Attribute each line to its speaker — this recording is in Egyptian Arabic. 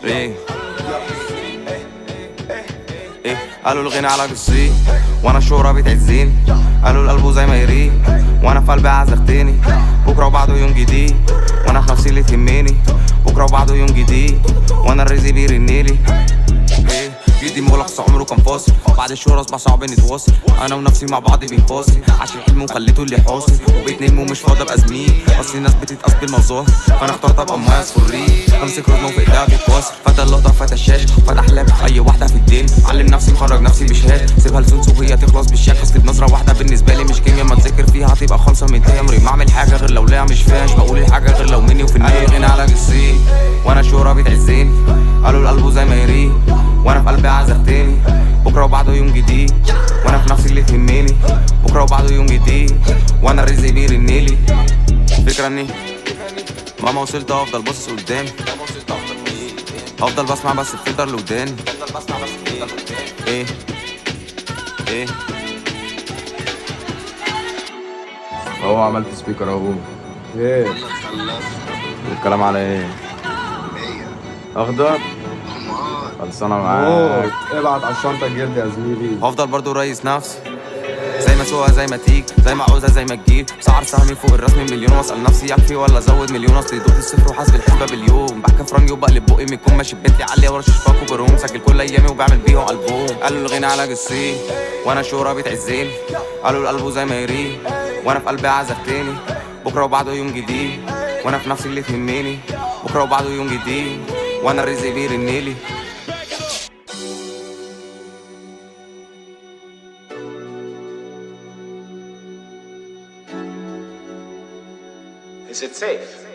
Speaker 1: ايه ايه قالوا الغنى على قصي وانا الشهرة بتعزيني قالوا القلب زي ما يريه وانا في قلبي عايز اختني بكره وبعده يوم جديد وانا في نفسي اللي تهمني بكره وبعده يوم جديد وانا الرزق بيرنلي ايه جدي مغلق عمره كان فاصل بعد الشهرة اصبح صعب نتواصل انا ونفسي مع بعض بنفاصل عشان حلمي وخليته اللي حاصل وبقيت نجم ومش فاضي ابقى زميل اصل الناس بتتقاس بالمظاهر فانا اخترت ابقى مميز في الريق امسك رزمه في ايديها بيتواصل فتى اللقطه فتى الشاشه فتى احلام اي واحده في الدنيا علم نفسي مخرج نفسي بشهاد سيبها لسونس وهي تخلص بالشيك اصل بنظره واحده بالنسبه لي مش كيميا ما تذاكر فيها هتبقى خالصه من عمري ما اعمل حاجه غير لو ليها مش فيها مش بقول الحاجه غير لو مني وفي النهايه غنى على جسي وانا الشهره بتعزني قالوا القلب زي ما يريه وانا في قلبي عايز اختني بكره وبعده يوم جديد وانا في نفسي اللي تهمني بكره وبعده يوم جديد وانا الرزق بيرنلي فكرة اني مهما وصلت افضل باصص قدامي افضل بسمع بس الفلتر اللي قدامي ايه ايه
Speaker 2: اهو عملت سبيكر اهو
Speaker 3: ايه
Speaker 2: والكلام على ايه اخضر خلصانه معاك
Speaker 3: موت ابعت على الشنطه الجلد يا زميلي
Speaker 1: هفضل برضو رئيس نفسي زي ما سوقها زي ما تيجي زي ما عاوزها زي ما تجيب سعر سهمي فوق الرسم مليون واسال نفسي يكفي ولا ازود مليون اصل دوت الصفر وحاسب الحسبه باليوم بحكي فرنجي وبقلب بقي من يكون ماشي ببيتي عاليه ورا شفاك وبروم سجل كل ايامي وبعمل بيهم البوم قالوا الغنى على قصي وانا الشهره بتعزني قالوا القلب زي ما يريه وانا في قلبي عايز اختني بكره وبعده يوم جديد وانا في نفسي اللي تهمني بكره وبعده يوم جديد وانا الرزق بيرنلي
Speaker 4: Is it safe?